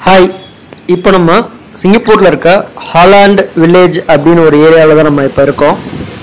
hi இப்போ நம்ம சிங்கப்பூரில் இருக்க ஹாலாண்ட் வில்லேஜ் அப்படின்னு ஒரு ஏரியாவில் தான் நம்ம இப்போ இருக்கோம்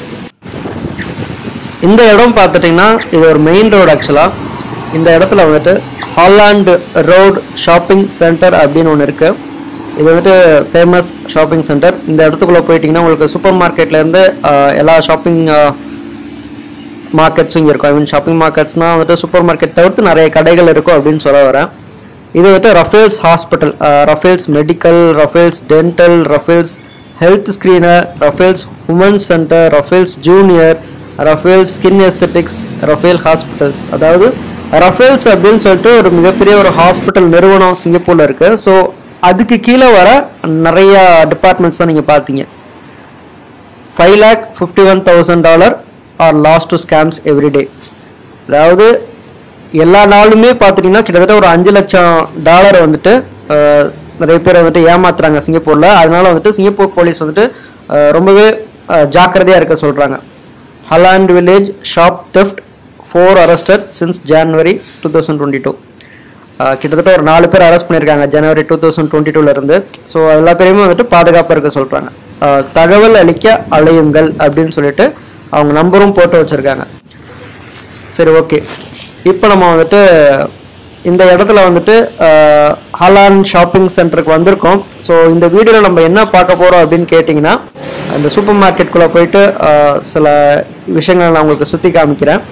இந்த இடம் பார்த்துட்டிங்கன்னா இது ஒரு மெயின் ரோடு ஆக்சுவலாக இந்த இடத்துல வந்துட்டு ஹாலாண்ட் ரோட் ஷாப்பிங் சென்டர் அப்படின்னு ஒன்று இருக்குது இது வந்துட்டு ஃபேமஸ் ஷாப்பிங் சென்டர் இந்த இடத்துக்குள்ளே போயிட்டிங்கன்னா உங்களுக்கு சூப்பர் மார்க்கெட்லேருந்து எல்லா ஷாப்பிங் மார்க்கெட்ஸும் இங்கே இருக்கும் ஐ மீன் ஷாப்பிங் மார்க்கெட்ஸ்னால் வந்துட்டு சூப்பர் மார்க்கெட் தவிர்த்து நிறைய கடைகள் இருக்கும் அப்படின்னு சொல்ல வரேன் இது வந்துட்டு Raffles hospital Raffles medical Raffles dental Raffles health screener Raffles women's centre Raffles junior Raffles skin aesthetics Raffle hospitals அதாவது ரஃபேல்ஸ் அப்படின்னு சொல்லிட்டு ஒரு மிகப்பெரிய ஒரு ஹாஸ்பிட்டல் நிறுவனம் சிங்கப்பூரில் இருக்குது ஸோ அதுக்கு கீழே வர நிறைய டிபார்ட்மெண்ட்ஸ் தான் நீங்கள் பார்த்தீங்க five lakh fifty one thousand dollar are loss to scams everyday அதாவது எல்லா நாளுமே பார்த்துட்டிங்கன்னா கிட்டத்தட்ட ஒரு அஞ்சு லட்சம் டாலர் வந்துட்டு அஹ், நிறைய பேர் வந்துட்டு ஏமாத்துறாங்க சிங்கப்பூரில் அதனால வந்துட்டு சிங்கப்பூர் போலீஸ் வந்துட்டு அஹ், ரொம்பவே ஜாக்கிரதையாக இருக்க சொல்கிறாங்க Holland village shop theft four arrested since January two thousand twenty two கிட்டத்தட்ட ஒரு நாலு பேர் அரெஸ்ட் பண்ணியிருக்காங்க ஜனவரி டூ தௌசண்ட் டுவெண்ட்டி இருந்து ஸோ எல்லா பேருமே வந்துட்டு பாதுகாப்பாக இருக்க சொல்கிறாங்க தகவல் அளிக்க அலையுங்கள் அப்படின்னு சொல்லிட்டு அவங்க நம்பரும் போட்டு வச்சுருக்காங்க சரி ஓகே இப்போ நம்ம வந்துட்டு இந்த இடத்துல வந்துட்டு ஹலான் ஷாப்பிங் சென்டருக்கு வந்திருக்கோம் ஸோ இந்த வீடியோவில் நம்ம என்ன பார்க்க போகிறோம் அப்படின்னு கேட்டிங்கன்னா அந்த சூப்பர் மார்க்கெட்டுக்குள்ளே போயிட்டு ஆஹ், சில விஷயங்களை நான் உங்களுக்கு சுற்றி காமிக்கிறேன்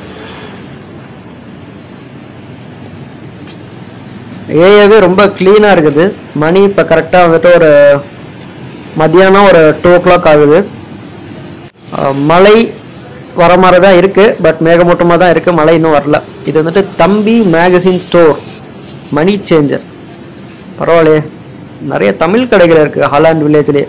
ஏரியாவே ரொம்ப க்ளீனாக இருக்குது மணி இப்போ கரெக்டாக வந்துட்டு ஒரு மத்தியானம் ஒரு டூ ஓ கிளாக் ஆகுது அஹ் மழை வர மாதிரி தான் இருக்குது பட் மேகமூட்டமாக தான் இருக்குது மழை இன்னும் வரல இது வந்துட்டு தம்பி மேகசின் ஸ்டோர் மணி சேஞ்சர் பரவாயில்லையே நிறைய தமிழ் கடைகள் இருக்குது ஹாலாண்ட் வில்லேஜ்லேயே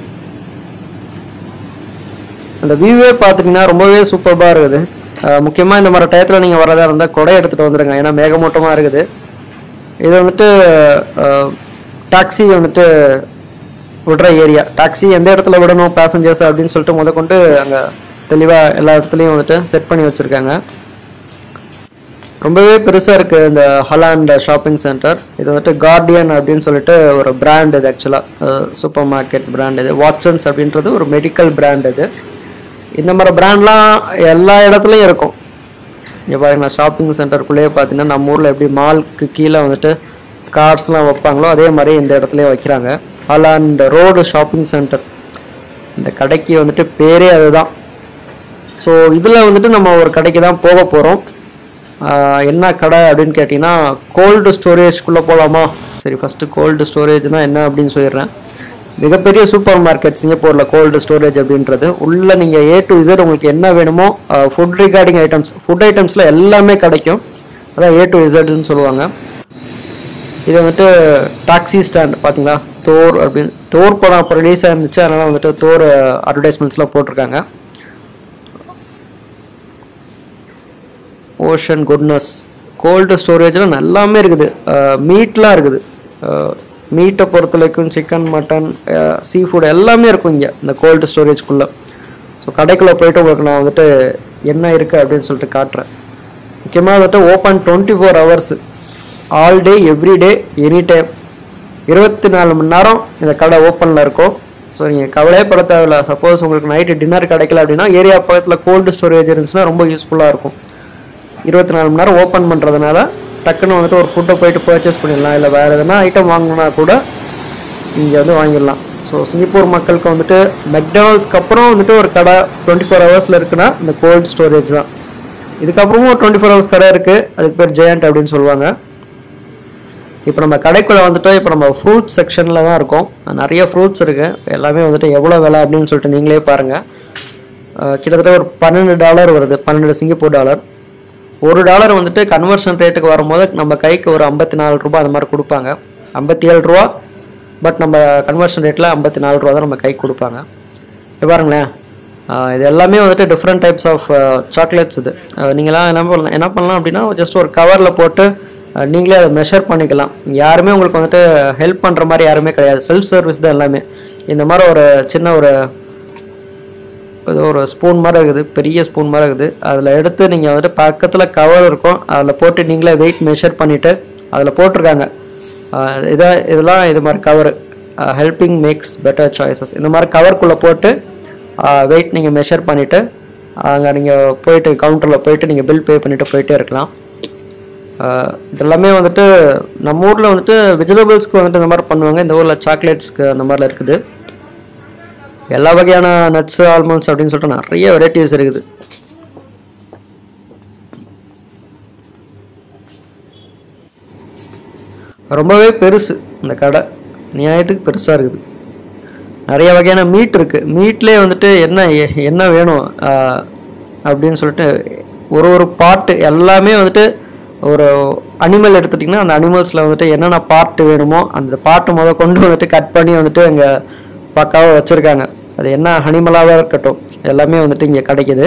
அந்த வியூவே பார்த்துட்டிங்கன்னா ரொம்பவே சூப்பராக இருக்குது முக்கியமாக இந்த மாதிரி டயத்தில் நீங்கள் வரதா இருந்தால் கொடை எடுத்துகிட்டு வந்துடுங்க ஏன்னா மேகமூட்டமாக இருக்குது இது வந்துட்டு டாக்ஸி வந்துட்டு விடுற ஏரியா டாக்ஸி எந்த இடத்துல விடணும் பேசஞ்சர்ஸ் அப்படின்னு சொல்லிட்டு முத கொண்டு அங்கே தெளிவாக எல்லா இடத்துலையும் வந்துட்டு செட் பண்ணி வச்சுருக்காங்க ரொம்பவே பெருசாக இருக்குது இந்த ஹலாண்ட் ஷாப்பிங் சென்டர் இது வந்துட்டு கார்டியன் அப்படின்னு சொல்லிட்டு ஒரு பிராண்ட் இது ஆக்சுவலாக சூப்பர் மார்க்கெட் பிராண்ட் இது வாட்சன்ஸ் அப்படின்றது ஒரு மெடிக்கல் பிராண்ட் இது இந்த மாதிரி பிராண்ட்லாம் எல்லா இடத்துலையும் இருக்கும் இங்கே பாருங்க ஷாப்பிங் சென்டருக்குள்ளேயே பார்த்தீங்கன்னா நம்ம ஊரில் எப்படி மால்க்கு கீழே வந்துட்டு கார்ஸ்லாம் வைப்பாங்களோ அதே மாதிரி இந்த இடத்துலயே வைக்கிறாங்க ஹாலாண்ட் ரோடு ஷாப்பிங் சென்டர் இந்த கடைக்கு வந்துட்டு பேரே அதுதான் ஸோ இதில் வந்துட்டு நம்ம ஒரு கடைக்கு தான் போக போகிறோம் என்ன கடை அப்படின்னு கேட்டிங்கன்னா கோல்டு ஸ்டோரேஜ்குள்ளே போகலாமா சரி ஃபஸ்ட்டு கோல்டு ஸ்டோரேஜ்னால் என்ன அப்படின்னு சொல்லிடுறேன் மிகப்பெரிய சூப்பர் மார்க்கெட் சிங்கப்பூரில் கோல்டு ஸ்டோரேஜ் அப்படின்றது உள்ளே நீங்கள் ஏ டு இசட் உங்களுக்கு என்ன வேணுமோ ஃபுட் ரிகார்டிங் ஐட்டம்ஸ் ஃபுட் ஐட்டம்ஸில் எல்லாமே கிடைக்கும் அதான் ஏ டு இசட்னு சொல்லுவாங்க இது வந்துட்டு டாக்ஸி ஸ்டாண்ட் பார்த்தீங்களா தோர் அப்படின்னு தோர் படம் இப்போ ரிலீஸ் ஆயிருந்துச்சு அதனால் வந்துட்டு தோர் அட்வர்டைஸ்மெண்ட்ஸ்லாம் போட்டிருக்காங்க ஓஷன் குட்னஸ் கோல்டு ஸ்டோரேஜில் எல்லாமே இருக்குது மீட்லாம் இருக்குது மீட்டை பொறுத்த வரைக்கும் சிக்கன் மட்டன் சீ ஃபுட் எல்லாமே இருக்கும் இங்கே இந்த கோல்டு ஸ்டோரேஜ்குள்ளே ஸோ கடைக்குள்ளே போயிட்டு உங்களுக்கு நான் வந்துட்டு என்ன இருக்குது அப்படின்னு சொல்லிட்டு காட்டுறேன் முக்கியமாக வந்துட்டு open twenty four hours all day every day any time இருபத்தி நாலு மணி நேரம் இந்த கடை ஓப்பனில் இருக்கும் ஸோ நீங்கள் கவலையே பட தேவையில்ல சப்போஸ் உங்களுக்கு நைட்டு டின்னர் கிடைக்கல அப்படின்னா ஏரியா பக்கத்தில் கோல்டு ஸ்டோரேஜ் இருந்துச்சுன்னா ரொம்ப யூஸ்ஃபுல்லாக இருக்கும் இருபத்தி நாலு மணி நேரம் ஓப்பன் பண்ணுறதுனால டக்குன்னு வந்துட்டு ஒரு ஃபுட்டை போயிட்டு பர்ச்சேஸ் பண்ணிடலாம் இல்லை வேறு எதனா ஐட்டம் வாங்கணும்னா கூட இங்கே வந்து வாங்கிடலாம் ஸோ சிங்கப்பூர் மக்களுக்கு வந்துட்டு மெக்டானல்ஸ்க்கு அப்புறம் வந்துட்டு ஒரு கடை டுவெண்ட்டி ஃபோர் ஹவர்ஸில் இருக்குன்னா இந்த கோல்ட் ஸ்டோரேஜ் தான் இதுக்கப்புறமும் டுவெண்ட்டி ஃபோர் ஹவர்ஸ் கடை இருக்குது அதுக்கு பேர் ஜெயண்ட் அப்படின்னு சொல்லுவாங்க இப்போ நம்ம கடைக்குள்ளே வந்துட்டு இப்போ நம்ம ஃப்ரூட் செக்ஷனில் தான் இருக்கோம் நிறைய ஃப்ரூட்ஸ் இருக்குது எல்லாமே வந்துட்டு எவ்வளோ விலை அப்படின்னு சொல்லிட்டு நீங்களே பாருங்கள் கிட்டத்தட்ட ஒரு பன்னெண்டு டாலர் வருது பன்னெண்டு சிங்கப்பூர் டாலர் ஒரு டாலர் வந்துட்டு கன்வர்ஷன் ரேட்டுக்கு வரும்போது நம்ம கைக்கு ஒரு ஐம்பத்தி நாலு ரூபா அந்த மாதிரி கொடுப்பாங்க ஐம்பத்தி ஏழு ரூபா பட் நம்ம கன்வர்ஷன் ரேட்டில் ஐம்பத்தி நாலு ரூபா தான் நம்ம கைக்கு கொடுப்பாங்க இப்போ பாருங்களேன் ஆஹ் இது எல்லாமே வந்துட்டு டிஃப்ரெண்ட் டைப்ஸ் ஆஃப் சாக்லேட்ஸ் இது ஆஹ் நீங்களாம் என்ன பண்ணலாம் என்ன பண்ணலாம் அப்படின்னா ஜஸ்ட் ஒரு கவரில் போட்டு ஆஹ் நீங்களே அதை மெஷர் பண்ணிக்கலாம் யாருமே உங்களுக்கு வந்துட்டு ஹெல்ப் பண்ணுற மாதிரி யாருமே கிடையாது செல்ஃப் சர்வீஸ் தான் எல்லாமே இந்த மாதிரி ஒரு சின்ன ஒரு ஏதோ ஒரு ஸ்பூன் மாதிரி இருக்குது பெரிய ஸ்பூன் மாதிரி இருக்குது அதில் எடுத்து நீங்கள் வந்துட்டு பக்கத்தில் கவர் இருக்கும் அதில் போட்டு நீங்களே வெயிட் மெஷர் பண்ணிவிட்டு அதில் போட்டிருக்காங்க இதை இதெல்லாம் இது மாதிரி cover helping makes better choices இந்த மாதிரி கவர்க்குள்ளே போட்டு வெயிட் நீங்கள் மெஷர் பண்ணிவிட்டு அங்கே நீங்கள் போயிட்டு கவுண்டரில் போயிட்டு நீங்கள் பில் பே பண்ணிவிட்டு போயிட்டே இருக்கலாம் ஆஹ் இதெல்லாமே வந்துட்டு நம்ம ஊரில் வந்துட்டு வெஜிடபிள்ஸ்க்கு வந்துட்டு இந்த மாதிரி பண்ணுவாங்க இந்த ஊரில் சாக்லேட்ஸ்க்கு அந்த மாதிரிலாம் இருக்குது எல்லா வகையான நட்ஸ் ஆல்மண்ட்ஸ் அப்படின்னு சொல்லிட்டு நிறைய வெரைட்டிஸ் இருக்குது ரொம்பவே பெருசு இந்த கடை நியாயத்துக்கு பெருசாக இருக்குது நிறைய வகையான மீட் இருக்குது மீட்லேயே வந்துட்டு என்ன எ- என்ன வேணும் ஆஹ் அப்படின்னு சொல்லிட்டு ஒரு ஒரு பார்ட்டு எல்லாமே வந்துட்டு ஒரு அனிமல் எடுத்துட்டிங்கன்னா அந்த அனிமல்ஸில் வந்துட்டு என்னென்ன பார்ட்டு வேணுமோ அந்த பார்ட்டு முத கொண்டு வந்துட்டு கட் பண்ணி வந்துட்டு இங்கே பக்காவாக வச்சுருக்காங்க அது என்ன அனிமலாக இருக்கட்டும் எல்லாமே வந்துட்டு இங்கே கிடைக்குது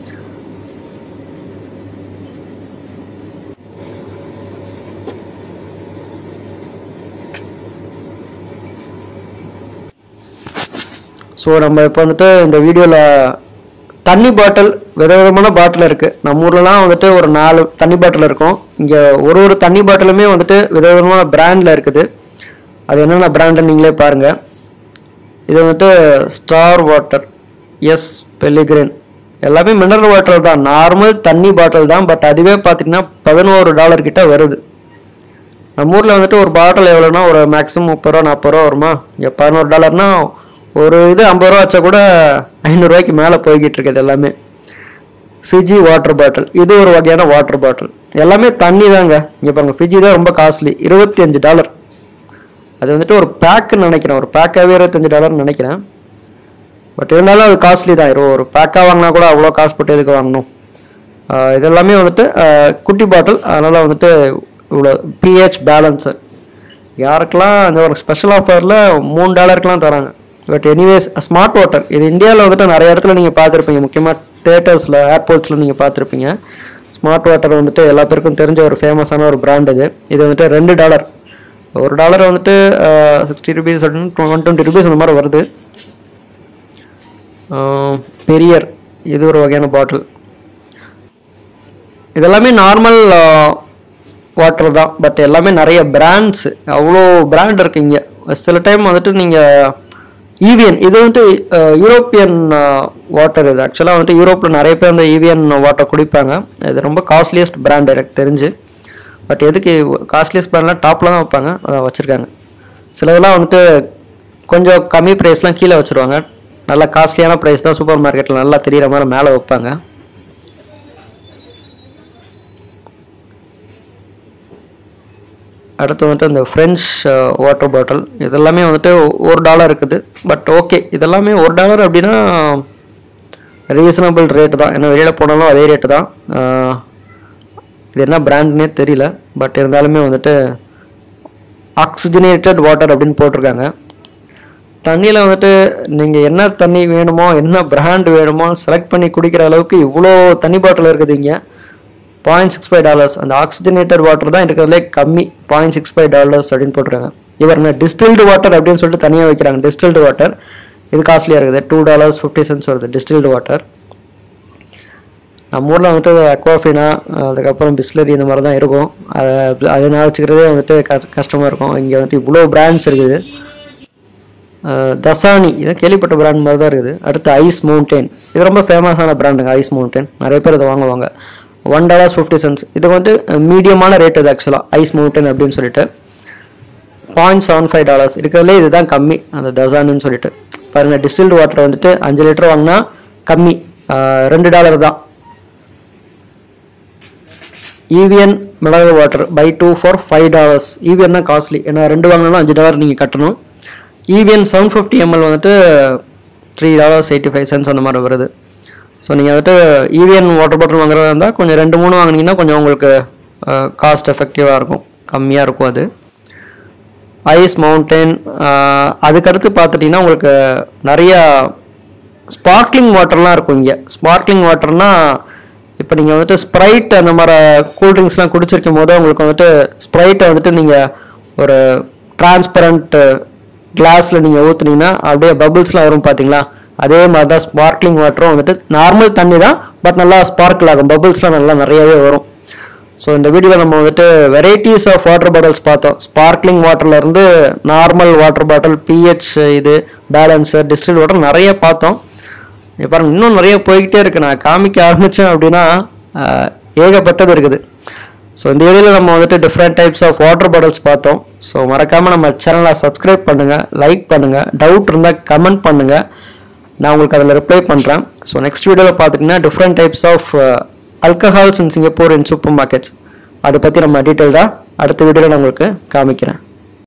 ஸோ நம்ம இப்போ வந்துட்டு இந்த வீடியோவில் தண்ணி பாட்டில் விதவிதமான பாட்டில் இருக்குது நம்ம ஊர்லலாம் வந்துட்டு ஒரு நாலு தண்ணி பாட்டில் இருக்கும் இங்கே ஒரு ஒரு தண்ணி பாட்டிலுமே வந்துட்டு விதவிதமான பிராண்டில் இருக்குது அது என்னென்ன பிராண்டுன்னு நீங்களே பாருங்கள் இது வந்துட்டு ஸ்டார் வாட்டர் எஸ் பெல்லிகிரின் எல்லாமே மினரல் வாட்டர் தான் நார்மல் தண்ணி பாட்டில் தான் பட் அதுவே பார்த்தீங்கன்னா பதினோரு டாலர் கிட்ட வருது நம்ம ஊரில் வந்துட்டு ஒரு பாட்டில் எவ்வளோனா ஒரு மேக்ஸிமம் முப்பது ரூபா நாற்பது ரூபா வருமா இங்கே பதினோரு டாலர்னா ஒரு இது ஐம்பது ரூபா வச்சா கூட ஐநூறுரூவாய்க்கு மேலே போய்கிட்டு இருக்குது எல்லாமே ஃபிஜி வாட்டர் பாட்டில் இது ஒரு வகையான வாட்டர் பாட்டில் எல்லாமே தண்ணி தாங்க இங்கே பாருங்க ஃபிஜி தான் ரொம்ப காஸ்ட்லி இருபத்தி அஞ்சு டாலர் அது வந்துட்டு ஒரு பேக்குன்னு நினைக்கிறேன் ஒரு பேக்காகவே இருபத்தஞ்சு டாலர்னு நினைக்கிறேன் பட் இருந்தாலும் அது காஸ்ட்லி தான் இரு- ஒரு பேக்காக வாங்கினா கூட அவ்வளோ காசு போட்டு எதுக்கு வாங்கணும் ஆஹ் இதெல்லாமே வந்துட்டு ஆஹ் குட்டி பாட்டில் அதனால் வந்துட்டு இவ்வளோ பிஹெச் பேலன்ஸர் யாருக்கெல்லாம் இந்த ஒரு ஸ்பெஷல் ஆஃபரில் மூணு டாலருக்குலாம் தராங்க பட் எனிவேஸ் ஸ்மார்ட் வாட்டர் இது இந்தியாவில் வந்துட்டு நிறைய இடத்துல நீங்கள் பார்த்துருப்பீங்க முக்கியமாக தேட்டர்ஸில் ஏர்போர்ட்ஸில் நீங்கள் பார்த்துருப்பீங்க ஸ்மார்ட் வாட்டர் வந்துட்டு எல்லா பேருக்கும் தெரிஞ்ச ஒரு ஃபேமஸான ஒரு பிராண்ட் இது இது வந்துட்டு ரெண்டு டாலர் ஒரு டாலர் வந்துட்டு சிக்ஸ்டி ருபீஸ் அப்படின்னு ஒன் டுவெண்ட்டி ருபீஸ் அந்த மாதிரி வருது ஆஹ் பெரியர் இது ஒரு வகையான பாட்டில் இதெல்லாமே நார்மல் வாட்டர் தான் பட் எல்லாமே நிறைய பிராண்ட்ஸ் அவ்வளோ பிராண்ட் இருக்கு இங்கே சில டைம் வந்துட்டு நீங்கள் ஈவியன் இது வந்துட்டு யூரோப்பியன் வாட்டர் இது ஆக்சுவலாக வந்துட்டு யூரோப்பில் நிறைய பேர் இந்த ஈவியன் வாட்டர் குடிப்பாங்க இது ரொம்ப காஸ்ட்லியஸ்ட் பிராண்ட் எனக்கு தெரிஞ்சு பட் எதுக்கு காஸ்ட்லியஸ்ட் பிராண்ட்லாம் டாப்பில் தான் வைப்பாங்க அதை வச்சுருக்காங்க சிலதெல்லாம் வந்துட்டு கொஞ்சம் கம்மி ப்ரைஸ்லாம் கீழே வச்சுருவாங்க நல்லா காஸ்ட்லியான ப்ரைஸ் தான் சூப்பர் மார்க்கெட்டில் நல்லா தெரியிற மாதிரி மேலே வைப்பாங்க அடுத்து வந்துட்டு இந்த ஃப்ரெஞ்ச் வாட்டர் பாட்டில் இதெல்லாமே வந்துட்டு ஒரு டாலர் இருக்குது பட் ஓகே இதெல்லாமே ஒரு டாலர் அப்படின்னா ரீசனபிள் ரேட்டு தான் ஏன்னா வெளியில் போனாலும் அதே ரேட்டு தான் ஆஹ் இது என்ன பிராண்ட்னே தெரியல பட் இருந்தாலுமே வந்துட்டு ஆக்சிஜனேட்டட் வாட்டர் அப்படின்னு போட்டிருக்காங்க தண்ணியில் வந்துட்டு நீங்கள் என்ன தண்ணி வேணுமோ என்ன பிராண்ட் வேணுமோ செலக்ட் பண்ணி குடிக்கிற அளவுக்கு இவ்வளோ தண்ணி பாட்டில் இருக்குது இங்கே பாயிண்ட் சிக்ஸ் ஃபைவ் டாலர்ஸ் அந்த ஆக்சிஜனேட்டட் வாட்டர் தான் இருக்கிறதுலே கம்மி பாயிண்ட் சிக்ஸ் ஃபைவ் டாலர்ஸ் அப்படின்னு போட்டிருக்காங்க இவருங்க டிஸ்டில்டு வாட்டர் அப்படின்னு சொல்லிட்டு தனியாக வைக்கிறாங்க டிஸ்டில்டு வாட்டர் இது காஸ்ட்லியாக இருக்குது டூ டாலர்ஸ் ஃபிஃப்டி சென்ட்ஸ் வருது டிஸ்டில்டு வாட்டர் நம்ம ஊரில் வந்துட்டு அக்வாஃபினா அதுக்கப்புறம் பிஸ்லரி இந்த மாதிரி தான் இருக்கும் அதை அதை நான் வச்சுக்கிறதே வந்துட்டு கஷ் கஷ்டமாக இருக்கும் இங்கே வந்துட்டு இவ்வளோ பிராண்ட்ஸ் இருக்குது அஹ் தசானி இதை கேள்விப்பட்ட பிராண்ட் மாதிரி தான் இருக்குது அடுத்து ஐஸ் மவுண்டைன் இது ரொம்ப ஃபேமஸான பிராண்டுங்க ஐஸ் மவுண்டைன் நிறைய பேர் இதை வாங்குவாங்க ஒன் டாலர்ஸ் ஃபிஃப்டி சென்ட்ஸ் இது வந்து மீடியமான ரேட் இது ஆக்சுவலாக ஐஸ் மவுண்டைன் அப்படின்னு சொல்லிட்டு பாயிண்ட் செவன் ஃபைவ் டாலர்ஸ் இருக்கிறதுலே இதுதான் கம்மி அந்த தசானின்னு சொல்லிட்டு பாருங்கள் டிஸ்டில்டு வாட்டர் வந்துட்டு அஞ்சு லிட்டர் வாங்கினா கம்மி அஹ் ரெண்டு டாலர் தான் ஈவிஎன் மிளகு water buy two for five dollars Evian தான் காஸ்ட்லி ஏன்னா ரெண்டு வாங்கினாலும் அஞ்சு டாலர் நீங்கள் கட்டணும் ஈவிஎன் செவன் ஃபிஃப்டி எம்எல் வந்துட்டு three dollars eighty five cents அந்த மாதிரி வருது ஸோ நீங்கள் வந்துட்டு ஈவிஎன் வாட்டர் பாட்டில் வாங்குறதா இருந்தால் கொஞ்சம் ரெண்டு மூணு வாங்குனீங்கன்னா கொஞ்சம் உங்களுக்கு காஸ்ட் எஃபெக்டிவாக இருக்கும் கம்மியாக இருக்கும் அது ஐஸ் மவுண்டைன் அதுக்கடுத்து பார்த்துட்டிங்கன்னா உங்களுக்கு நிறையா ஸ்பார்க்லிங் வாட்டர்லாம் இருக்கும் இங்கே ஸ்பார்க்லிங் வாட்டர்னா இப்போ நீங்கள் வந்துட்டு ஸ்ப்ரைட் அந்த மாதிரி கூல்ட்ரிங்க்ஸ்லாம் குடிச்சிருக்கும் போது உங்களுக்கு வந்துட்டு ஸ்ப்ரைட்டை வந்துட்டு நீங்கள் ஒரு டிரான்ஸ்பரண்ட் கிளாஸில் நீங்கள் ஊற்றுனீங்கன்னா அப்படியே பபிள்ஸ்லாம் வரும் பார்த்தீங்களா அதே மாதிரி தான் ஸ்பார்க்லிங் வாட்டரும் வந்துட்டு நார்மல் தண்ணி தான் பட் நல்லா ஸ்பார்க்கிள் ஆகும் பபிள்ஸ்லாம் நல்லா நிறையவே வரும் ஸோ இந்த வீடியோவில் நம்ம வந்துட்டு வெரைட்டிஸ் ஆஃப் வாட்டர் பாட்டில்ஸ் பார்த்தோம் ஸ்பார்க்லிங் வாட்டர்லேருந்து நார்மல் வாட்டர் பாட்டில் பிஹெச் இது பேலன்ஸர் டிஸ்டில் வாட்டர் நிறைய பார்த்தோம் இங்க பாருங்க இன்னும் நிறைய போய்கிட்டே இருக்கு நான் காமிக்க ஆரம்பித்தேன் அப்படின்னா ஆஹ், ஏகப்பட்டது இருக்குது ஸோ இந்த வீடியோவில் நம்ம வந்துட்டு different types of water bottles பார்த்தோம் ஸோ மறக்காமல் நம்ம சேனலை சப்ஸ்கிரைப் பண்ணுங்கள் லைக் பண்ணுங்கள் டவுட் இருந்தால் கமெண்ட் பண்ணுங்கள் நான் உங்களுக்கு அதில் ரிப்ளை பண்ணுறேன் ஸோ நெக்ஸ்ட் வீடியோவில் பார்த்துட்டிங்கன்னா different types of alcohols in Singapore in super markets அதை பற்றி நம்ம டீட்டெயில்டாக அடுத்த வீடியோவில் நான் உங்களுக்கு காமிக்கிறேன்